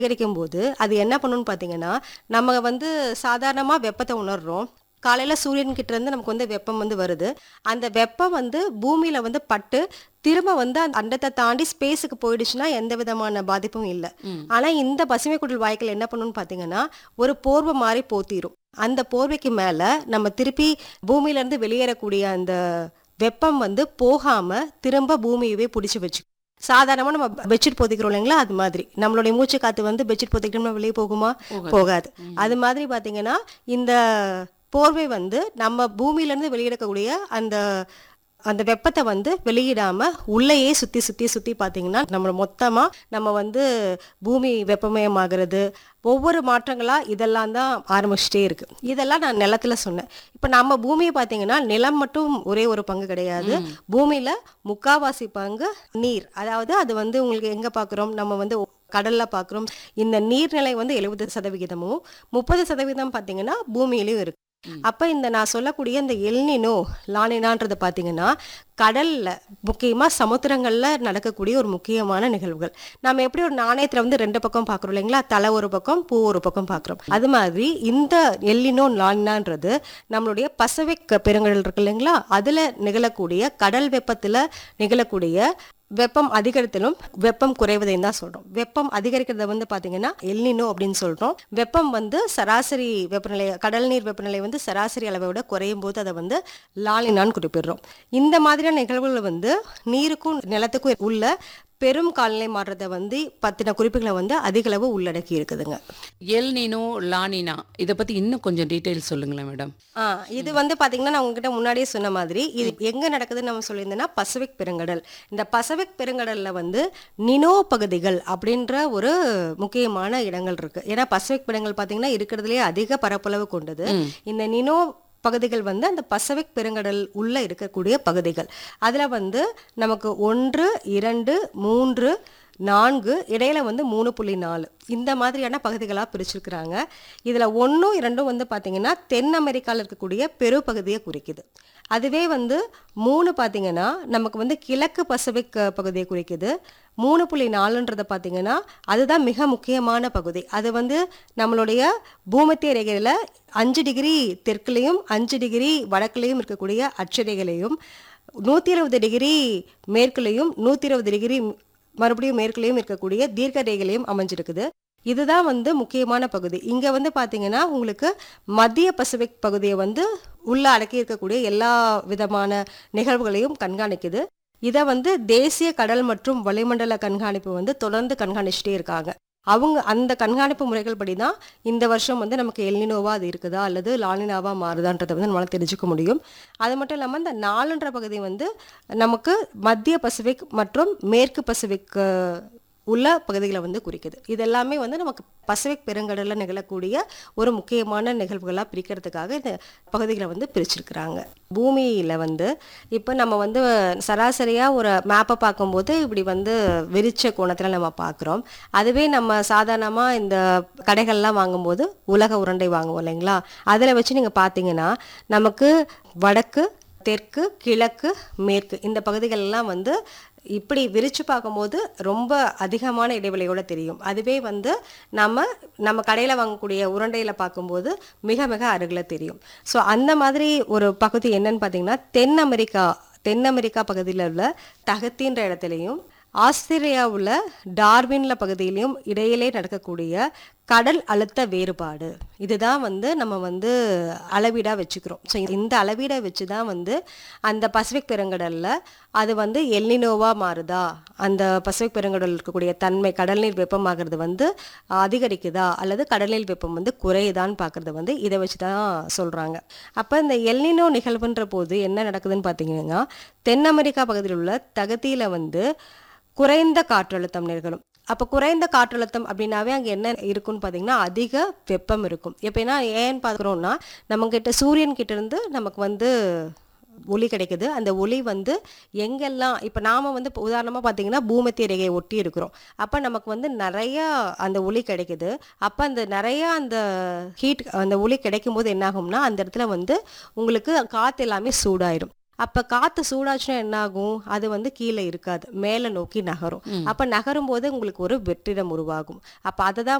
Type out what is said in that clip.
அதிகரிக்கும் போது அது என்ன பண்ணுன்னு பார்த்தீங்கன்னா நம்ம வந்து சாதாரணமாக வெப்பத்தை உணர்றோம் காலையில் சூரியன் கிட்ட இருந்து நமக்கு வந்து வெப்பம் வந்து வருது அந்த வெப்பம் வந்து பூமியில வந்து பட்டு திரும்ப வந்து அந்த அண்டத்தை தாண்டி ஸ்பேஸுக்கு போயிடுச்சுன்னா எந்த விதமான பாதிப்பும் இல்லை ஆனா இந்த பசுமை குடல் வாய்க்கள் என்ன பண்ணுன்னு பார்த்தீங்கன்னா ஒரு போர்வை மாதிரி போத்திரும் அந்த போர்வைக்கு மேல நம்ம திருப்பி பூமியில இருந்து வெளியேறக்கூடிய அந்த வெப்பம் வந்து போகாம திரும்ப பூமியவே பிடிச்சி வச்சு சாதாரணமாக நம்ம பெட்ஷீட் போத்திக்கிறோம் இல்லைங்களா அது மாதிரி நம்மளுடைய மூச்சு காத்து வந்து பெட்ஷீட் போத்திக்கிட்டோம்னா வெளியே போகுமா போகாது அது மாதிரி பார்த்தீங்கன்னா இந்த போர்வை வந்து நம்ம பூமியிலேருந்து வெளியிடக்கூடிய அந்த அந்த வெப்பத்தை வந்து வெளியிடாம உள்ளேயே சுத்தி சுத்தி சுத்தி பார்த்தீங்கன்னா நம்ம மொத்தமா நம்ம வந்து பூமி வெப்பமயமாகிறது ஒவ்வொரு மாற்றங்களா இதெல்லாம் தான் ஆரம்பிச்சுட்டே இருக்கு இதெல்லாம் நான் நிலத்துல சொன்னேன் இப்ப நம்ம பூமியை பார்த்தீங்கன்னா நிலம் மட்டும் ஒரே ஒரு பங்கு கிடையாது பூமியில முக்காவாசி பங்கு நீர் அதாவது அது வந்து உங்களுக்கு எங்க பார்க்குறோம் நம்ம வந்து கடல்ல பார்க்குறோம் இந்த நீர்நிலை வந்து எழுபது சதவிகிதமும் முப்பது சதவீதம் பார்த்தீங்கன்னா பூமியிலையும் இருக்கு அப்ப இந்த நான் சொல்லக்கூடிய இந்த எல்னினோ லானினான்றது பார்த்தீங்கன்னா கடல்ல முக்கியமா சமுத்திரங்கள்ல நடக்கக்கூடிய ஒரு முக்கியமான நிகழ்வுகள் நம்ம எப்படி ஒரு நாணயத்துல வந்து ரெண்டு பக்கம் பார்க்குறோம் இல்லைங்களா தலை ஒரு பக்கம் பூ ஒரு பக்கம் பார்க்குறோம் அது மாதிரி இந்த எல்லினோ லானினான்றது நம்மளுடைய பசிபிக் பெருங்கடல் இருக்கு இல்லைங்களா அதுல நிகழக்கூடிய கடல் வெப்பத்துல நிகழக்கூடிய வெப்பம் அதிகரித்தலும் வெப்பம் குறைவதையும் தான் சொல்றோம் வெப்பம் அதிகரிக்கிறத வந்து பாத்தீங்கன்னா எல்னினோ அப்படின்னு சொல்றோம் வெப்பம் வந்து சராசரி வெப்பநிலை கடல் நீர் வெப்பநிலை வந்து சராசரி அளவை விட குறையும் போது அதை வந்து லாலினான்னு குறிப்பிடுறோம் இந்த மாதிரியான நிகழ்வுகள் வந்து நீருக்கும் நிலத்துக்கும் உள்ள பெரும் காலநிலை மாற்றத்தை வந்து பத்தின குறிப்புகளை வந்து அதிக அளவு உள்ளடக்கி இருக்குதுங்க எல் நீனோ லானினா இதை பத்தி இன்னும் கொஞ்சம் டீட்டெயில் சொல்லுங்களேன் மேடம் ஆ இது வந்து பாத்தீங்கன்னா நான் உங்ககிட்ட முன்னாடியே சொன்ன மாதிரி இது எங்க நடக்குதுன்னு நம்ம சொல்லியிருந்தேன்னா பசிபிக் பெருங்கடல் இந்த பசிபிக் பெருங்கடல்ல வந்து நினோ பகுதிகள் அப்படின்ற ஒரு முக்கியமான இடங்கள் இருக்கு ஏன்னா பசிபிக் பெருங்கல் பாத்தீங்கன்னா இருக்கிறதுலே அதிக பரப்பளவு கொண்டது இந்த நினோ பகுதிகள் வந்து அந்த பசிபிக் பெருங்கடல் உள்ள இருக்கக்கூடிய பகுதிகள் அதுல வந்து நமக்கு ஒன்று இரண்டு மூன்று நான்கு இடையில வந்து மூணு புள்ளி நாலு இந்த மாதிரியான பகுதிகளாக பிரிச்சிருக்கிறாங்க இதில் ஒன்றும் இரண்டும் வந்து பார்த்தீங்கன்னா தென் அமெரிக்காவில் இருக்கக்கூடிய பெருபகுதியை குறிக்குது அதுவே வந்து மூணு பார்த்தீங்கன்னா நமக்கு வந்து கிழக்கு பசிபிக் அஹ், பகுதியை குறிக்குது மூணு புள்ளி நாலுன்றதை பார்த்தீங்கன்னா அதுதான் மிக முக்கியமான பகுதி அது வந்து நம்மளுடைய பூமத்திய ரேகையில் அஞ்சு டிகிரி தெற்குலையும் அஞ்சு டிகிரி வடக்குலையும் இருக்கக்கூடிய அட்சரேகையிலையும் நூற்றி இருபது டிகிரி மேற்குலையும் நூற்றி இருபது டிகிரி மறுபடியும் மேற்குலையும் இருக்கக்கூடிய தீர்க்க ரேகையிலையும் அமைஞ்சிருக்குது இதுதான் வந்து முக்கியமான பகுதி இங்க வந்து பாத்தீங்கன்னா உங்களுக்கு மத்திய பசிபிக் பகுதியை வந்து உள்ள அடக்கி இருக்கக்கூடிய எல்லா விதமான நிகழ்வுகளையும் கண்காணிக்குது இதை வந்து தேசிய கடல் மற்றும் வளிமண்டல கண்காணிப்பு வந்து தொடர்ந்து கண்காணிச்சுட்டே இருக்காங்க அவங்க அந்த கண்காணிப்பு முறைகள் படி தான் இந்த வருஷம் வந்து நமக்கு எல்னினோவா அது இருக்குதா அல்லது லாலினாவா மாறுதான்றதை வந்து நம்மளால தெரிஞ்சுக்க முடியும் அது மட்டும் இல்லாமல் இந்த நாலுன்ற பகுதி வந்து நமக்கு மத்திய பசிபிக் மற்றும் மேற்கு பசிபிக் அஹ், உள்ள பகுதிகளை வந்து குறிக்குது இது எல்லாமே வந்து நமக்கு பசிபிக் பெருங்கடலில் நிகழக்கூடிய ஒரு முக்கியமான நிகழ்வுகளாக பிரிக்கிறதுக்காக இந்த பகுதிகளை வந்து பிரிச்சிருக்கிறாங்க பூமியில் வந்து இப்போ நம்ம வந்து சராசரியாக ஒரு மேப்பை பார்க்கும்போது இப்படி வந்து விரிச்ச கோணத்தில் நம்ம பார்க்குறோம் அதுவே நம்ம சாதாரணமாக இந்த கடைகள்லாம் வாங்கும்போது உலக உருண்டை வாங்குவோம் இல்லைங்களா அதில் வச்சு நீங்கள் பார்த்தீங்கன்னா நமக்கு வடக்கு தெற்கு கிழக்கு மேற்கு இந்த பகுதிகள் எல்லாம் வந்து இப்படி விரிச்சு பார்க்கும்போது ரொம்ப அதிகமான இடைவெளியோட தெரியும் அதுவே வந்து நம்ம நம்ம கடையில் வாங்கக்கூடிய உருண்டையில் பார்க்கும்போது மிக மிக அருகில் தெரியும் ஸோ அந்த மாதிரி ஒரு பகுதி என்னன்னு பார்த்தீங்கன்னா தென் அமெரிக்கா தென் அமெரிக்கா பகுதியில் உள்ள தகத்தின்ற இடத்துலையும் ஆஸ்திரேலியாவுல டார்வின்ல பகுதியிலையும் இடையிலே நடக்கக்கூடிய கடல் அழுத்த வேறுபாடு இதுதான் வந்து நம்ம வந்து அளவீடாக வச்சுக்கிறோம் ஸோ இந்த அளவீடை வச்சு தான் வந்து அந்த பசிபிக் பெருங்கடல்ல அது வந்து எல்னினோவா மாறுதா அந்த பசிபிக் பெருங்கடல் இருக்கக்கூடிய தன்மை கடல் நீர் வெப்பமாகிறது வந்து அதிகரிக்குதா அல்லது கடல் நீர் வெப்பம் வந்து குறையுதான்னு பார்க்கறது வந்து இதை வச்சு தான் சொல்கிறாங்க அப்போ இந்த எல்னினோ நிகழ்வுன்ற போது என்ன நடக்குதுன்னு பார்த்தீங்கன்னா தென் அமெரிக்கா பகுதியில் உள்ள தகுதியில் வந்து குறைந்த காற்றழுத்தம் நிகழும் அப்போ குறைந்த காற்றழுத்தம் அப்படின்னாவே அங்கே என்ன இருக்குன்னு பார்த்தீங்கன்னா அதிக வெப்பம் இருக்கும் எப்படின்னா ஏன்னு பார்க்குறோம்னா நம்மக்கிட்ட சூரியன் கிட்ட இருந்து நமக்கு வந்து ஒளி கிடைக்குது அந்த ஒளி வந்து எங்கெல்லாம் இப்போ நாம் வந்து இப்போ உதாரணமாக பார்த்தீங்கன்னா பூமத்திய ரேகையை ஒட்டி இருக்கிறோம் அப்போ நமக்கு வந்து நிறையா அந்த ஒளி கிடைக்குது அப்போ அந்த நிறையா அந்த ஹீட் அந்த ஒளி கிடைக்கும் போது என்ன ஆகும்னா அந்த இடத்துல வந்து உங்களுக்கு காற்று எல்லாமே சூடாயிரும் அப்ப காத்து சூடாச்சுன்னா என்ன ஆகும் அது வந்து கீழே இருக்காது மேலே நோக்கி நகரும் அப்ப நகரும் போது உங்களுக்கு ஒரு வெற்றிடம் உருவாகும் அப்ப அதை தான்